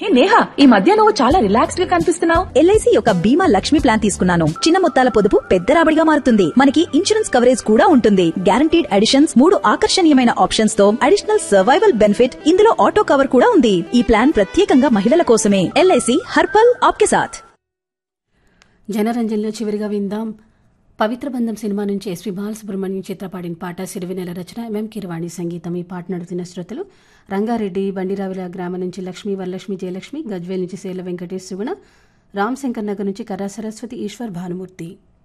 ఏ నేహా ఈ మధ్య నువ్వు చాలా రిలాక్స్డ్ గా కనిపిస్తున్నావు ఎల్ఐసి యొక్క బీమా లక్ష్మి ప్లాన్ తీసుకున్నాను చిన్న మొత్తాల పొదుపు పెద్ద రాబడిగా మారుతుంది మనకి ఇన్సూరెన్స్ కవరేజ్ కూడా ఉంటుంది గ్యారంటీడ్ అడిషన్స్ మూడు ఆకర్షణీయమైన ఆప్షన్స్ తో అడిషనల్ సర్వైవల్ బెనిఫిట్ ఇందులో ఆటో కవర్ కూడా ఉంది ఈ ప్లాన్ ప్రత్యేకంగా మహిళల కోసమే ఎల్ఐసి హర్పల్ ఆప్కే సాథ్ జనరంజన్లో చివరిగా విందాం పవిత్ర బంధం సినిమా నుంచి ఎస్వి బాలసుబ్రహ్మణ్యం చిత్రపాడిన పాట సిరివెనెల రచన ఎంఎం కిరవాణి సంగీతం ఈ పాట నడుతున్న శ్రోతలు రంగారెడ్డి బండిరావిల గ్రామం నుంచి లక్ష్మీ వరలక్ష్మి జయలక్ష్మి గజ్వేల్ నుంచి శైల వెంకటేష్ సుగుణ రామ్ శంకర్ నగర్ నుంచి కరా సరస్వతి ఈశ్వర్ భానుమూర్తి